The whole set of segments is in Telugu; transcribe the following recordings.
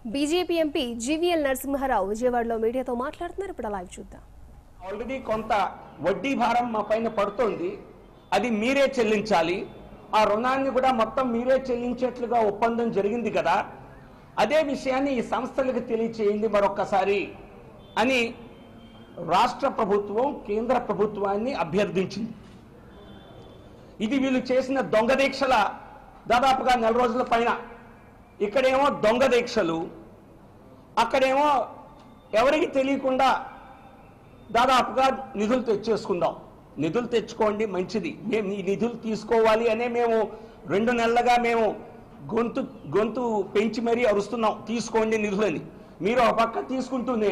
బీజేపీ ఎంపీ జీవీఎల్ నరసింహారావు విజయవాడలో మీడియాతో మాట్లాడుతున్నారు ఇప్పుడు లైవ్ చూద్దాం ఆల్రెడీ కొంత వడ్డీ భారం మా పైన పడుతోంది అది మీరే చెల్లించాలి ఆ రుణాన్ని కూడా మొత్తం మీరే చెల్లించేట్లుగా ఒప్పందం జరిగింది కదా అదే విషయాన్ని ఈ సంస్థలకు తెలియచేయండి మరొక్కసారి అని రాష్ట్ర ప్రభుత్వం కేంద్ర ప్రభుత్వాన్ని అభ్యర్థించింది ఇది వీళ్ళు చేసిన దొంగ దీక్షల దాదాపుగా నెల రోజుల పైన ఇక్కడేమో దొంగ దీక్షలు అక్కడేమో ఎవరికి తెలియకుండా దాదాపుగా నిధులు తెచ్చేసుకుందాం నిధులు తెచ్చుకోండి మంచిది మేము ఈ నిధులు తీసుకోవాలి అనే మేము రెండు నెలలుగా మేము గొంతు గొంతు పెంచి మరీ అరుస్తున్నాం తీసుకోండి నిధులని మీరు ఒక పక్క తీసుకుంటూనే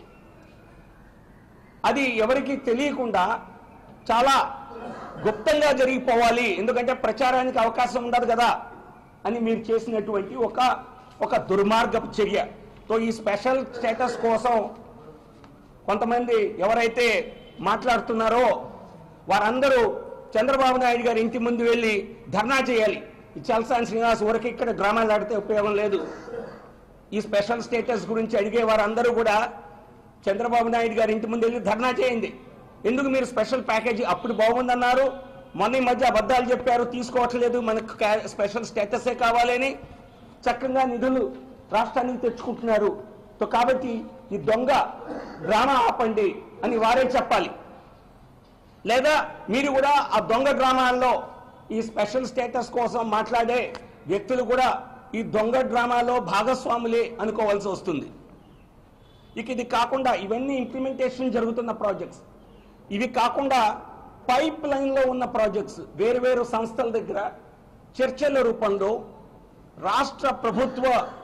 అది ఎవరికి తెలియకుండా చాలా గుప్తంగా జరిగిపోవాలి ఎందుకంటే ప్రచారానికి అవకాశం ఉండదు కదా అని మీరు చేసినటువంటి ఒక ఒక దుర్మార్గపు చర్య తో ఈ స్పెషల్ స్టేటస్ కోసం కొంతమంది ఎవరైతే మాట్లాడుతున్నారో వారందరూ చంద్రబాబు నాయుడు గారి ఇంటి ముందు వెళ్ళి ధర్నా చేయాలి ఈ చలసాని శ్రీనివాస్ ఊరికి ఇక్కడ గ్రామాలు ఆడితే ఉపయోగం లేదు ఈ స్పెషల్ స్టేటస్ గురించి అడిగే వారందరూ కూడా చంద్రబాబు నాయుడు గారి ఇంటి ముందు వెళ్ళి ధర్నా చేయండి ఎందుకు మీరు స్పెషల్ ప్యాకేజీ అప్పుడు బాగుందన్నారు మొన్న ఈ మధ్య అబద్ధాలు చెప్పారు తీసుకోవట్లేదు మనకు కా- స్పెషల్ స్టేటసే కావాలని చక్కగా నిధులు రాష్ట్రానికి తెచ్చుకుంటున్నారు సో కాబట్టి ఈ దొంగ డ్రామా ఆపండి అని వారే చెప్పాలి లేదా మీరు కూడా ఆ దొంగ డ్రామాల్లో ఈ స్పెషల్ స్టేటస్ కోసం మాట్లాడే వ్యక్తులు కూడా ఈ దొంగ డ్రామాలో భాగస్వాములే అనుకోవాల్సి వస్తుంది ఇక ఇది కాకుండా ఇవన్నీ ఇంప్లిమెంటేషన్ జరుగుతున్న ప్రాజెక్ట్స్ ఇవి కాకుండా పైప్ లైన్లో ఉన్న ప్రాజెక్ట్స్ వేరు వేరు సంస్థల దగ్గర చర్చల రూపంలో రాష్ట్ర ప్రభుత్వ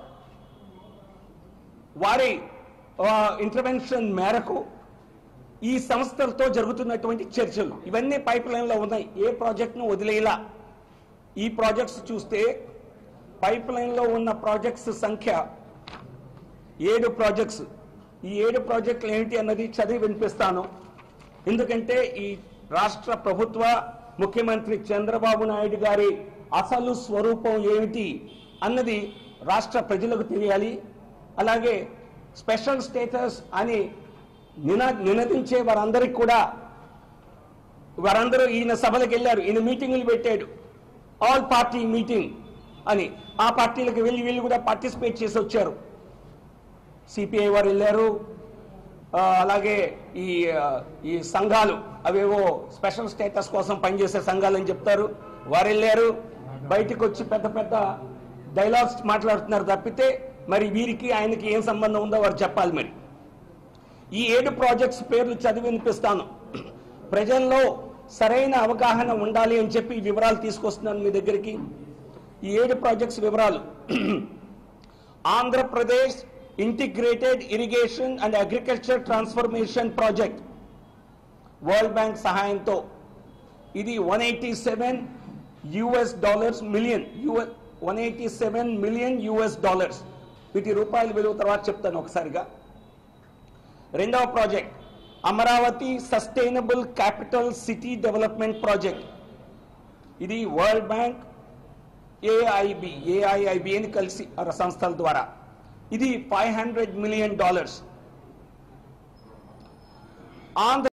వారి ఇంటర్వెన్షన్ మేరకు ఈ సంస్థలతో జరుగుతున్నటువంటి చర్చలు ఇవన్నీ పైప్ లైన్లో ఉన్నాయి ఏ ప్రాజెక్ట్ను వదిలేలా ఈ ప్రాజెక్ట్స్ చూస్తే పైప్ లైన్లో ఉన్న ప్రాజెక్ట్స్ సంఖ్య ఏడు ప్రాజెక్ట్స్ ఈ ఏడు ప్రాజెక్టులు ఏమిటి అన్నది చదివి వినిపిస్తాను ఎందుకంటే ఈ రాష్ట్ర ప్రభుత్వ ముఖ్యమంత్రి చంద్రబాబు నాయుడు గారి అసలు స్వరూపం ఏమిటి అన్నది రాష్ట్ర ప్రజలకు తెలియాలి అలాగే స్పెషల్ స్టేటస్ అని నిన నినదించే వారందరికి కూడా వారందరూ ఈయన సభలకు వెళ్ళారు ఈయన మీటింగులు పెట్టాడు ఆల్ పార్టీ మీటింగ్ అని ఆ పార్టీలకు వెళ్ళి వీళ్ళు కూడా పార్టిసిపేట్ చేసి వచ్చారు సిపిఐ వారు వెళ్ళారు ఆ, అలాగే ఈ ఆ, ఈ సంఘాలు అవేవో స్పెషల్ స్టేటస్ కోసం పనిచేసే సంఘాలు అని చెప్తారు వారు వెళ్ళారు బయటకు వచ్చి పెద్ద పెద్ద డైలాగ్స్ మాట్లాడుతున్నారు తప్పితే మరి వీరికి ఆయనకి ఏం సంబంధం ఉందో వారు చెప్పాలి మరి ఈ ఏడు ప్రాజెక్ట్స్ పేర్లు చదివి వినిపిస్తాను ప్రజల్లో సరైన అవగాహన ఉండాలి అని చెప్పి ఈ వివరాలు తీసుకొస్తున్నాను మీ దగ్గరికి ఈ ఏడు ప్రాజెక్ట్స్ వివరాలు Andhra Pradesh integrated irrigation and agriculture transformation project World Bank సహాయంతో ఇది one eighty seven US dollars million one eighty seven million US dollars వీటి రూపాయల విలువ తర్వాత చెప్తాను ఒకసారిగా రెండవ project Amaravati sustainable capital city development project ఇది వరల్డ్ బ్యాంక్ ఏఐబి ఏఐఐబి అని కలిసి ఆ సంస్థల ద్వారా ఇది five hundred million dollars Andhra